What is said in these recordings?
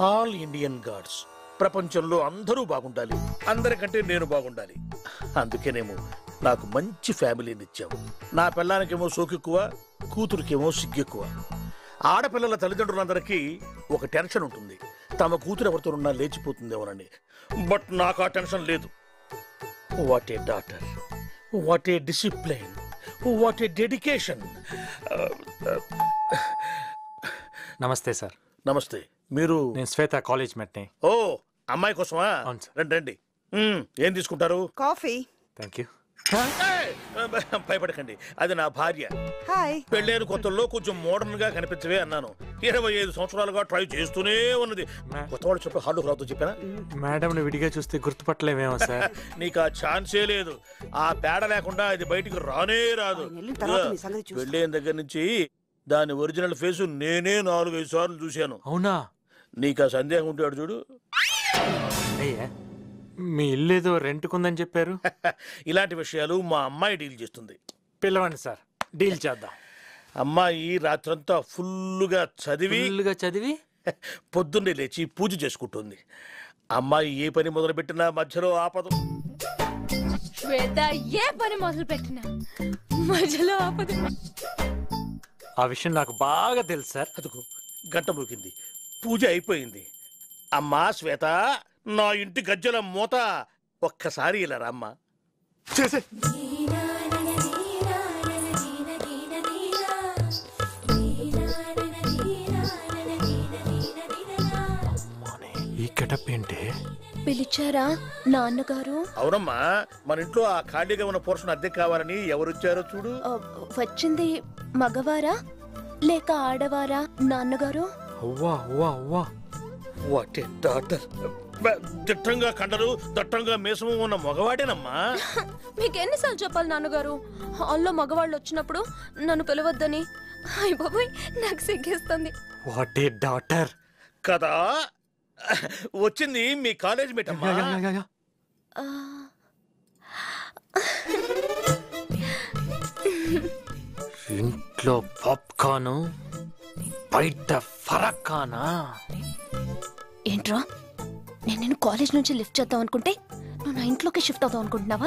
All Indian God's ప్రపంచంలో అందరూ బాగుండాలి అందరికంటే నేను బాగుండాలి అందుకేనేమో నాకు మంచి ఫ్యామిలీని ఇచ్చావు నా పిల్లానికేమో సోకెక్కువ కూతురికేమో సిగ్గెక్కువ ఆడపిల్లల తల్లిదండ్రులందరికీ ఒక టెన్షన్ ఉంటుంది తమ కూతురు ఎవరితోనున్నా లేచిపోతుందేమోనని బట్ నాకు ఆ టెన్షన్ లేదు what a daughter what a discipline what a dedication నమస్తే సార్ నమస్తే మీరు నేను శ్వేత కాలేజ్ మెట్ని ఓ అమ్మాయి కోసమా అవును సార్. రండి రండి మ్మ్, ఏం తీసుకుంటారు కాఫీ థ్యాంక్ యూ ఏయ్, భయపడకండి అది నా భార్య హాయ్ పెళ్ళైన కొత్తల్లో కొంచెం మోడర్న్ గా కనిపించవే అన్నాను ఇరవై ఐదు సంవత్సరాలుగా ట్రై చేస్తూనే ఉన్నది మా- కొత్త వాళ్ళు చెప్పి హార్డు రావుతో చెప్పానా మేడంని విడిగా చూస్తే గుర్తుపట్టలేమేమో సార్ నీకు ఆ ఛాన్సే లేదు ఆ పేడ లేకుండా అది బయటికి రానే రాదు ఆయన వెళ్ళిన తర్వాత నీ సంగతి చూస్తా. పెళ్ళైన దగ్గర నుంచి దాని ఒరిజినల్ ఫేస్ నేనే నాలుగైదు సార్లు చూశాను అవునా నీకు ఆ సందేహం ఉంటాడు చూడు అయ్యా మీ ఇల్లు ఏదో రెంట్కుందని చెప్పారు ఇలాంటి విషయాలు మా అమ్మాయి డీల్ చేస్తుంది పిలవండి సార్ డీల్ చేద్దాం అమ్మాయి రాత్రంతా ఫుల్లుగా చదివి ఫుల్గా చదివి పొద్దున్నే లేచి పూజ చేసుకుంటుంది అమ్మాయి ఏ పని మొదలుపెట్టినా మధ్యలో ఆపదు శ్వేత ఏ పని మొదలు పెట్టినా మధ్యలో ఆపదు ఆ విషయం నాకు బాగా తెలుసు సార్ అదుకు గంట మోగింది పూజ అయిపోయింది అమ్మా శ్వేత నా ఇంటి గజ్జల మూత ఒక్కసారి ఇలా రామ్మా చేసే ఈ గెటప్ ఏంటి పిలిచారా నాన్నగారు అవునమ్మా మన ఇంట్లో ఆ ఖాళీగా ఉన్న పోర్షన్ అద్దె కావాలని ఎవరొచ్చారో చూడు ఆ, వచ్చింది మగవారా లేక ఆడవారా నాన్నగారు అవ్వా అవ్వా అవ్వా వాట్ ఏ డాటర్ దిట్టంగా కండలు దట్టంగా మీసము ఉన్న మగవాడేనమ్మా మీకు ఎన్నిసార్లు చెప్పాలి నాన్నగారు హాల్లో మగవాళ్ళు వచ్చినప్పుడు నన్ను పిలవద్దని అయ్య బాబోయ్ నాకు సిగ్గేస్తుంది వాట్ ఏ డాటర్ కదా వచ్చింది మీ కాలేజ్ మేట్ అమ్మా ఆ, ఇంట్లో పాప్కార్న్ బయట ఫరక్కానా ఏంట్రా నేను నేను కాలేజ్ నుంచి లిఫ్ట్ చేద్దాం అనుకుంటే నువ్వు నా ఇంట్లోకి షిఫ్ట్ అవుదాం అనుకుంటున్నావా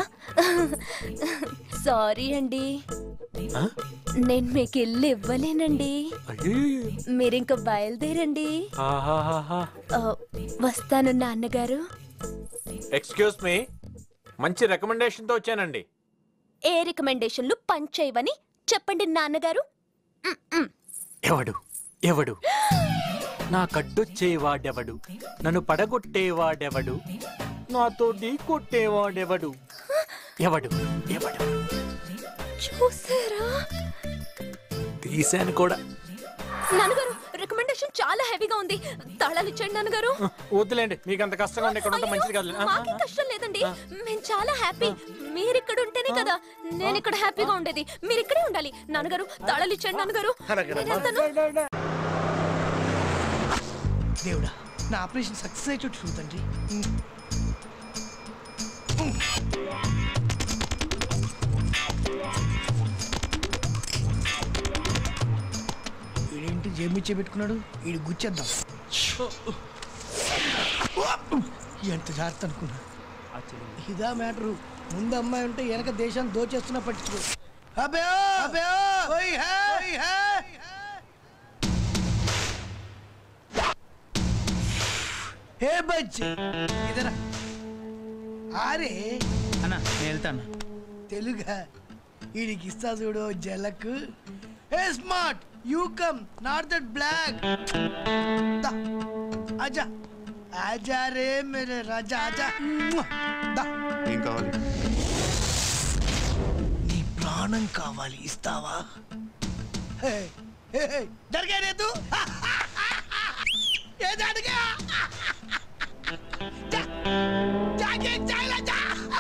సారీ అండి ఆ? నేను మీకు ఇల్లు ఇవ్వలేనండి అయ్యయ్యో. మీరింక బయలుదేరండి ఆహాహాహా. ఆ, వస్తాను నాన్నగారు ఎక్స్క్యూజ్ మీ మంచి రికమెండేషన్తో వచ్చానండి ఏ రికమెండేషన్లు పంచేయవని చెప్పండి నాన్నగారు మ్, మ్. ఎవడు ఎవడు నా కడ్డొచ్చేవాడెవడు నన్ను పడగొట్టేవాడెవడు నాతో ఢీ కొట్టేవాడెవడు ఎవడు ఎవడు చూసారా తీశాను కూడా నాన్నగారు రికమెండేషన్ చాలా హెవీగా ఉంది తాళాలు ఇచ్చండి నాన్నగారు వద్దులేండి మీకు అంత కష్టంగా ఉంటే ఇక్కడ ఉంటే మంచిది కాదు అయ్యో, మాకేం కష్టం లేదండి మేము చాలా హ్యాపీ మీరు ఇక్కడ ఉంటేనే కదా నేను ఇక్కడ హ్యాపీగా ఉండేది మీరు ఇక్కడే ఉండాలి నాన్నగారు తాళాలు ఇచ్చండి నాన్నగారు అలాగేనమ్మా. నేను వెళ్తాను. దేవుడా నా ఆపరేషన్ సక్సెస్ అయ్యేటట్టు చూడు తండ్రి వీడేంటి జేబిచ్చే పెట్టుకున్నాడు వీడు గుచ్చేద్దాం ఎంత జాగ్రత్త అనుకున్నా ఇదా మ్యాటరు ముందు అమ్మాయి ఉంటే వెనక దేశాన్ని దోచేస్తున్నా పట్టించుకో అబ్బే అబ్బే ఓయ్ హే ఓయ్ హే హే బచ్చి ఇదరా ఆరే అన్న నేను వెళ్తాను తెలుగా వీడికి ఇస్తా చూడు జలకు hey smart you come not that black ఆజా ఆజా రే మేరే రాజా ఆజా దా ఏం కావాలి నీ ప్రాణం కావాలి ఇస్తావా హే, హే, హే, జరిగా లేదు ఏది అడిగా జా, జాగే, జాయిలా, జా.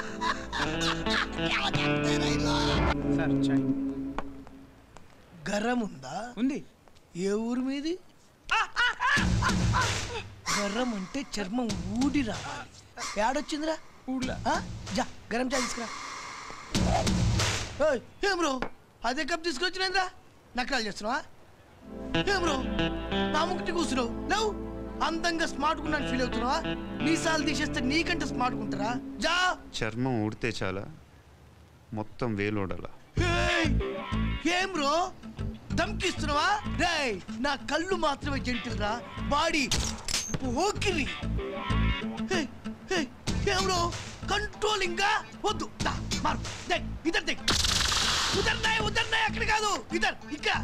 సార్ చాయ్ గర్రం ఉందా ఉంది ఏ ఊరు మీది గర్రం అంటే చర్మం ఊడి రావాలి ఏడొచ్చిందిరా ఊళ్ళో ఆ? జా గరం చాయ్ తీసుకురా ఏయ్, ఏం బ్రో అదే కప్ తీసుకొచ్చినేంద్రా నకరాలు చేస్తున్నావా ఏం బ్రో నా ముక్కటి కూర్చున్నావు లేవు అందంగా స్మార్ట్ ఉన్నాను ఫీల్ అవుతున్నావా మీసాలు తీసేస్తే నీకంటే స్మార్ట్ ఉంటారా జా చర్మం ఊడితే చాలా మొత్తం వేలోడలా హేయ్! ఏం బ్రో దమ్కిస్తున్నావా రేయ్ నా కళ్ళు మాత్రమే జంటిల్ రా బాడీ ఓకిరి హేయ్, హేయ్, ఏం బ్రో కంట్రోలింగ్ గా వద్దు దా, మారు దేక్ ఇద్దరు దేక్ ఉదర్ నాయ్ ఉదర్ నాయ్ అక్కడ కాదు ఇద్దర్ ఇక్కడ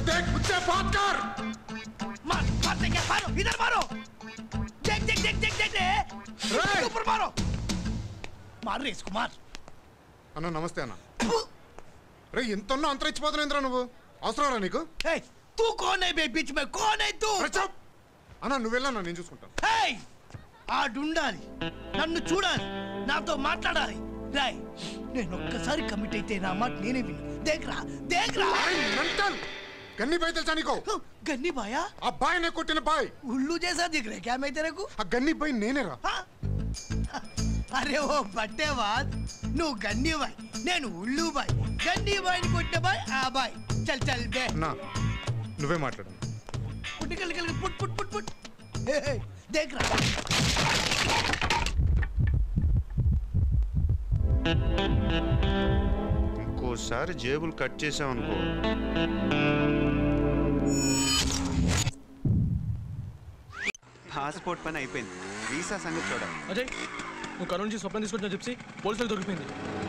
मार मारते क्या मारो इधर मारो देख देख देख देख देख रे ऊपर मारो मार रे इसको मार అన్న నమస్తే అన్న రే ఎంత అంతరం ఇచ్చిపోతున్నావు నువ్వు అవసరం నీకు हे तू कौन है बे बीच में कौन है तू అరే చాప్. అన్న నువ్వు వెళ్ళన్నా నేను చూసుకుంటాను हे ఆడుండాలి నన్ను చూడాలి నాతో మాట్లాడాలి రాయ్ నేను ఒక్కసారి కమిట్ అయితే నా మాట నేనే విను దేఖ్రా దేఖ్రా మెంటల్ గన్ని బాయ్ తెలుసా నీకు గన్ని బాయా ఆ బాయ్ నే కొట్టిన బాయ్ ఉల్లు జైసా దిख रहे क्या मैं तेरे को ఆ గన్ని బాయ్ నేనేరా हाँ? అరే ఓ బట్టేవాద్ నువ్వు గన్నీ బాయ్ నేను ఉల్లు బాయ్ గన్నీ బాయ్ని కొట్టే బాయ్ ఆ బాయ్ చల్ చల్ బే అన్నా నువ్వే మాట్లాడు పుట్టికల్ కల్ పుట్ పుట్ పుట్ పుట్ హే హే దేఖ్ రా ఇంకోసారి జేబులు కట్ చేసావనుకో పాస్పోర్ట్ పని అయిపోయింది వీసా సంగతి చూడాలి అజయ్ నువ్వు కరోనా నుంచి స్వప్నం తీసుకొచ్చిన చెప్పి పోలీసులు దొరికిపోయింది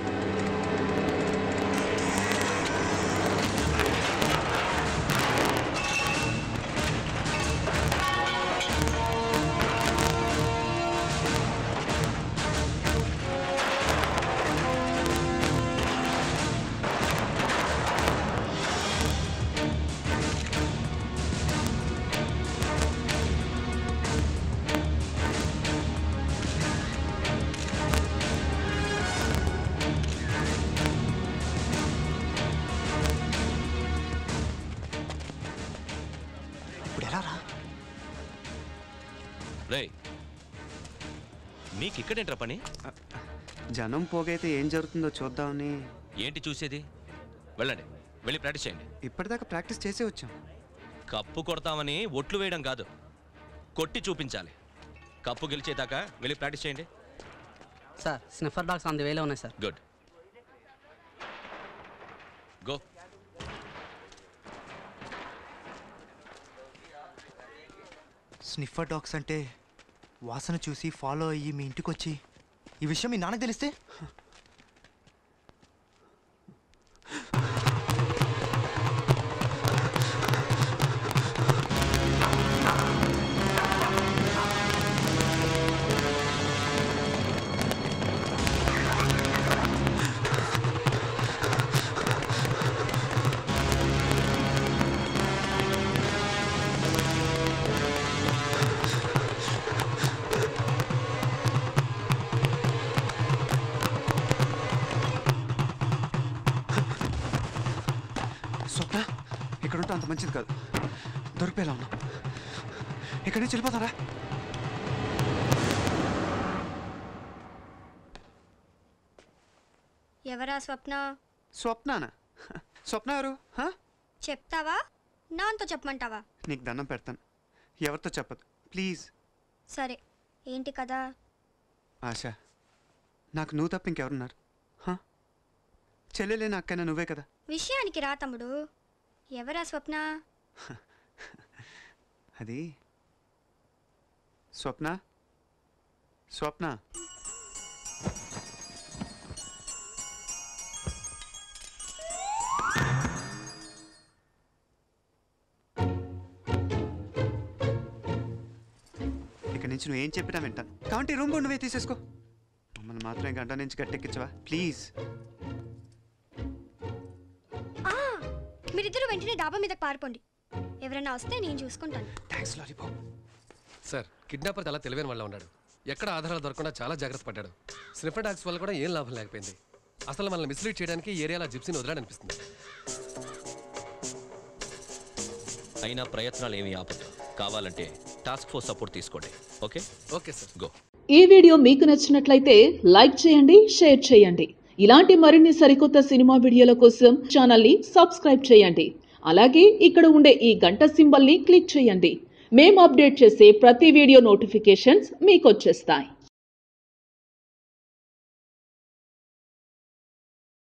ఇప్పుడు ఎలా రా రే మీకు ఇక్కడేంట్రా పని జనం పోగైతే ఏం జరుగుతుందో చూద్దామని ఏంటి చూసేది వెళ్ళండి వెళ్ళి ప్రాక్టీస్ చేయండి ఇప్పటిదాకా ప్రాక్టీస్ చేసే వచ్చాం కప్పు కొడతామని ఒట్లు వేయడం కాదు కొట్టి చూపించాలి కప్పు గెలిచేదాకా వెళ్ళి ప్రాక్టీస్ చేయండి సార్ స్నిఫర్ డాగ్స్ అందు వేలో ఉన్నాయి sir good go sniffer dogs అంటే వాసన చూసి ఫాలో అయ్యి మీ ఇంటికి వచ్చి ఈ విషయం మీ నాన్నకు తెలిస్తే స్వప్న ఇక్కడ ఉంటే అంత మంచిది కాదు దొరికిపోయేలా ఉన్నాం ఇక్కడి నుంచి వెళ్ళిపోతారా ఎవరా స్వప్న స్వప్నానా స్వప్న ఎవరు హా? చెప్తావా నాతో చెప్పమంటావా నీకు దండం పెడతాను ఎవరితో చెప్పదు ప్లీజ్ సరే ఏంటి కదా ఆశ నాకు నువ్వు తప్ప ఇంకెవరున్నారు హా? చెల్లెలేని అక్కైనా నువ్వే కదా విషయానికి రా తమ్ముడు ఎవరా స్వప్న అది స్వప్న స్వప్న ఇక నుంచి నువ్వు ఏం చెప్పినా వింటాను కాబట్టి రూమ్ కూడా నువ్వే తీసేసుకో మమ్మల్ని మాత్రం గంట నుంచి గట్టెక్కించవా ప్లీజ్ ఆ, మీరిద్దరూ వెంటనే డాబా మీదకి పారిపోండి ఎవరైనా వస్తే నేను చూసుకుంటాను థ్యాంక్స్ లాలీపాప్ సార్ కిడ్నాపర్ చాలా తెలివైన వాళ్ళ ఉన్నాడు ఎక్కడ ఆధారాలు దొరకకుండా చాలా జాగ్రత్త పడ్డాడు స్నిఫర్ డాగ్స్ వల్ల కూడా ఏం లాభం లేకపోయింది అసలు మనల్ని మిస్లీడ్ చేయడానికి ఈ ఏరియాలో జిప్సీని వదలాడనిపిస్తుంది అయినా ప్రయత్నాలు ఏమీ ఆపదు కావాలంటే టాస్క్ ఫోర్స్ సపోర్ట్ తీసుకోండి ఓకే ఓకే సార్ గో ఈ వీడియో మీకు నచ్చినట్లయితే లైక్ చేయండి షేర్ చేయండి ఇలాంటి మరిన్ని సరికొత్త సినిమా వీడియోల కోసం ఛానల్ని సబ్స్క్రైబ్ చేయండి అలాగే ఇక్కడ ఉండే ఈ గంట సింబల్ని క్లిక్ చేయండి మేము అప్డేట్ చేసే ప్రతి వీడియో నోటిఫికేషన్స్ మీకు వచ్చేస్తాయి